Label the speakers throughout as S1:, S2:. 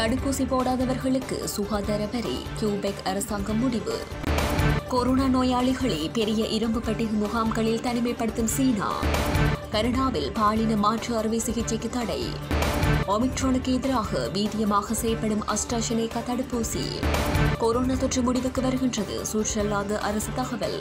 S1: தடுப்பூசி போடாதவர்களுக்கு சுகாதார வரி கியூபெக் அரசாங்கம் முடிவு கொரோனா நோயாளிகளை பெரிய இரும்பு பெட்டிக முகாம்களில் தனிமைப்படுத்தும் சீனா கனடாவில் பாலின மாற்று அறுவை சிகிச்சைக்கு தடை ஒமிக்ரானுக்கு எதிராக வீரியமாக செயல்படும் அஸ்ட்ராஷனேகா தடுப்பூசி கொரோனா தொற்று முடிவுக்கு வருகின்றது சுவிட்சர்லாந்து அரசு தகவல்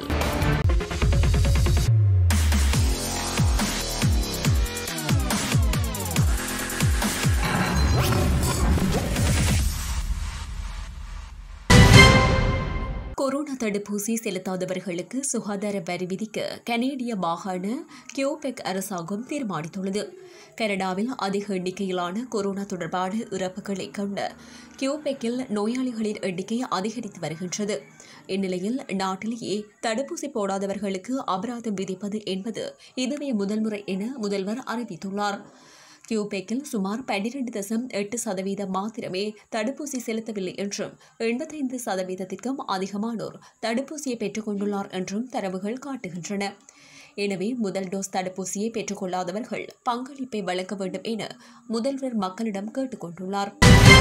S1: கொரோனா தடுப்பூசி செலுத்தாதவர்களுக்கு சுகாதார வரி விதிக்க கனேடிய மாகாண கியோபெக் அரசாங்கம் தீர்மானித்துள்ளது கனடாவில் அதிக எண்ணிக்கையிலான கொரோனா தொடர்பான இறப்புகளை கொண்ட கியோபெக்கில் நோயாளிகளின் எண்ணிக்கை அதிகரித்து வருகின்றது இந்நிலையில் நாட்டிலேயே தடுப்பூசி போடாதவர்களுக்கு அபராதம் விதிப்பது என்பது இதுவே முதல் முறை என முதல்வர் அறிவித்துள்ளார் கியூபெக்கில் சுமார் பன்னிரண்டு தசம் எட்டு சதவீதம் மாத்திரமே தடுப்பூசி செலுத்தவில்லை என்றும் எண்பத்தைந்து சதவீதத்திற்கும் அதிகமானோர் தடுப்பூசியை பெற்றுக் கொண்டுள்ளார் என்றும் தரவுகள் காட்டுகின்றன எனவே முதல் டோஸ் தடுப்பூசியை பெற்றுக்கொள்ளாதவர்கள் பங்களிப்பை வழங்க வேண்டும் என முதல்வர் மக்களிடம் கேட்டுக் கொண்டுள்ளார்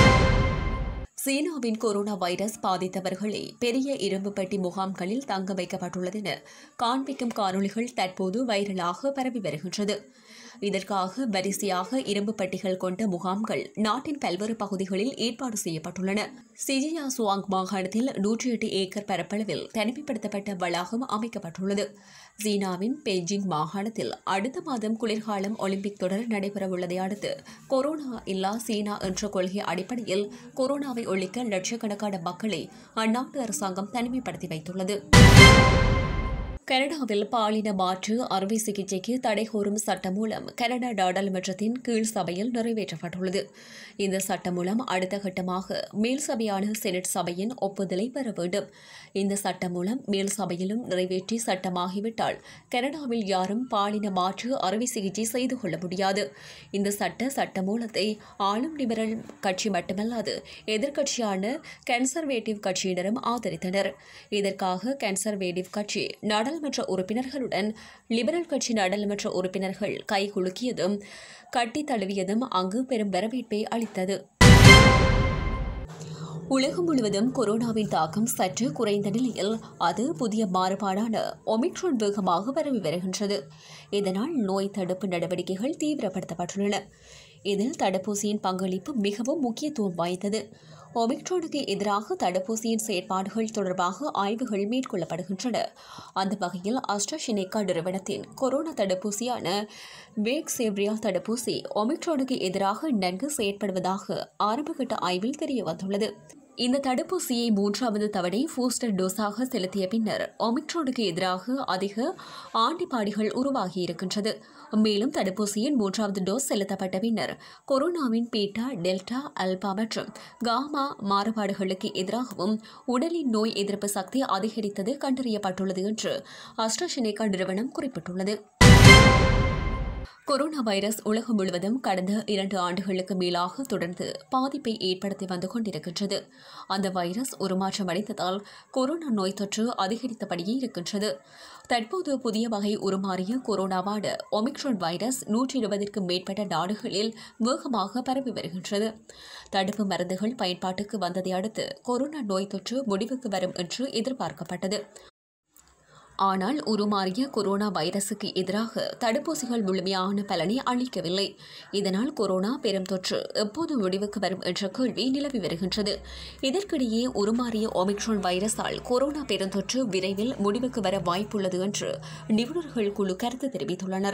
S1: சீனாவின் கொரோனா வைரஸ் பாதித்தவர்களை பெரிய இரும்பு பெட்டி முகாம்களில் தங்க வைக்கப்பட்டுள்ளதென காண்பிக்கும் காணொளிகள் தற்போது வைரலாக பரவி வருகின்றது இதற்காக வரிசையாக இரும்பு பெட்டிகள் கொண்ட முகாம்கள் நாட்டின் பல்வேறு பகுதிகளில் ஏற்பாடு செய்யப்பட்டுள்ளன சிஜியா சுவாங் மாகாணத்தில் நூற்றி எட்டு ஏக்கர் பரப்பளவில் தனிமைப்படுத்தப்பட்ட வளாகம் அமைக்கப்பட்டுள்ளது சீனாவின் பெய்ஜிங் மாகாணத்தில் அடுத்த மாதம் குளிர்காலம் ஒலிம்பிக் தொடர் நடைபெறவுள்ளதை அடுத்து கொரோனா இல்லா சீனா என்ற கொள்கை அடிப்படையில் கொரோனாவை ஒழிக்க லட்சக்கணக்கான மக்களை அந்நாட்டு அரசாங்கம் தனிமைப்படுத்தி வைத்துள்ளது கனடாவில் பாலின மாற்று அறுவை சிகிச்சைக்கு தடை கோரும் சட்டம் மூலம் கனடா நாடாளுமன்றத்தின் கீழ் சபையில் நிறைவேற்றப்பட்டுள்ளது இந்த சட்டம் மூலம் அடுத்த கட்டமாக மேல் சபையான செனட் சபையின் ஒப்புதலை பெற வேண்டும் இந்த சட்டம் மூலம் மேல் சபையிலும் நிறைவேற்றி சட்டமாகிவிட்டால் கனடாவில் யாரும் பாலின மாற்று அறுவை சிகிச்சை செய்து கொள்ள முடியாது இந்த சட்ட சட்ட மூலத்தை ஆளும் லிபரல் கட்சி மட்டுமல்லாது எதிர்க்கட்சியான கன்சர்வேட்டிவ் கட்சியினரும் ஆதரித்தனர் இதற்காக கன்சர்வேட்டிவ் கட்சி நாடாளுமன்ற உறுப்பினர்களுடன் லிபரல் கட்சி நாடாளுமன்ற உறுப்பினர்கள் கைகுலுக்கியதும் கட்டி தழுவியதும் அங்கு பெரும் வரவேற்பை அளித்தது உலகம் முழுவதும் கொரோனாவின் தாக்கம் சற்று குறைந்த நிலையில் அது புதிய மாறுபாடான ஒமிக்ரான் வேகமாக பரவி வருகின்றது இதனால் நோய் தடுப்பு நடவடிக்கைகள் தீவிரப்படுத்தப்பட்டுள்ளன இதில் தடுப்பூசியின் பங்களிப்பு மிகவும் முக்கியத்துவம் வாய்ந்தது ஒமிக்ரானுக்கு எதிராக தடுப்பூசியின் செயற்பாடுகள் தொடர்பாக ஆய்வுகள் மேற்கொள்ளப்படுகின்றன அந்த வகையில் அஸ்ட்ராஷினேகா நிறுவனத்தின் கொரோனா தடுப்பூசியான வேக் சேவ்ரியா தடுப்பூசி ஒமிக்ரானுக்கு எதிராக நன்கு செயற்படுவதாக ஆரம்பகட்ட ஆய்வில் தெரியவந்துள்ளது இந்த தடுப்பூசியை மூன்றாவது தவணை பூஸ்டர் டோஸாக செலுத்திய பின்னர் ஒமிக்ரானுக்கு எதிராக அதிக ஆண்டிபாடிகள் உருவாகியிருக்கின்றது மேலும் தடுப்பூசியின் மூன்றாவது டோஸ் செலுத்தப்பட்ட பின்னர் கொரோனாவின் பீட்டா டெல்டா அல்பா மற்றும் காமா மாறுபாடுகளுக்கு எதிராகவும் உடலின் நோய் எதிர்ப்பு சக்தி அதிகரித்தது கண்டறியப்பட்டுள்ளது என்று அஸ்ட்ராஷெனேகா நிறுவனம் குறிப்பிட்டுள்ளது கொரோனா வைரஸ் உலகம் முழுவதும் கடந்த இரண்டு ஆண்டுகளுக்கு மேலாக தொடர்ந்து பாதிப்பை ஏற்படுத்தி வந்து கொண்டிருக்கின்றது அந்த வைரஸ் உருமாற்றம் அடைந்ததால் கொரோனா நோய் தொற்று அதிகரித்தபடியே இருக்கின்றது தற்போது புதிய வகை உருமாறிய கொரோனாவான ஒமிக்ரான் வைரஸ் நூற்றி இருபதிற்கும் மேற்பட்ட நாடுகளில் வேகமாக பரவி வருகின்றது தடுப்பு மருந்துகள் பயன்பாட்டுக்கு வந்ததை அடுத்து கொரோனா நோய் தொற்று முடிவுக்கு வரும் என்று எதிர்பார்க்கப்பட்டது ஆனால் உருமாறிய கொரோனா வைரசுக்கு எதிராக தடுப்பூசிகள் முழுமையான பலனை அளிக்கவில்லை இதனால் கொரோனா பெரும் தொற்று எப்போது முடிவுக்கு வரும் என்ற கேள்வி நிலவி வருகின்றது இதற்கிடையே உருமாறிய ஒமிக்ரான் வைரஸால் கொரோனா பெருந்தொற்று விரைவில் முடிவுக்கு வர வாய்ப்புள்ளது என்று நிபுணர்கள் குழு கருத்து தெரிவித்துள்ளனர்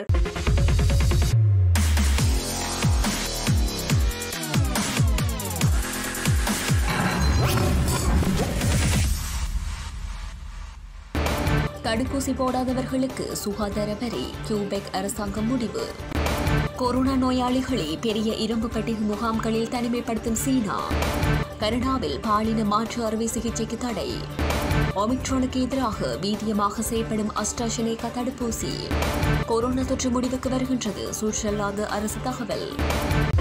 S1: தடுப்பூசி போடாதவர்களுக்கு சுகாதார வரி கியூபெக் அரசாங்கம் முடிவு கொரோனா நோயாளிகளை பெரிய இரும்பு பெட்டிக முகாம்களில் தனிமைப்படுத்தும் சீனா கனடாவில் பாலின மாற்று அறுவை சிகிச்சைக்கு தடை ஒமிக்ரானுக்கு எதிராக வீரியமாக செயல்படும் அஸ்ட்ராஷனேகா தடுப்பூசி கொரோனா தொற்று முடிவுக்கு வருகின்றது சுவிட்சர்லாந்து அரசு தகவல்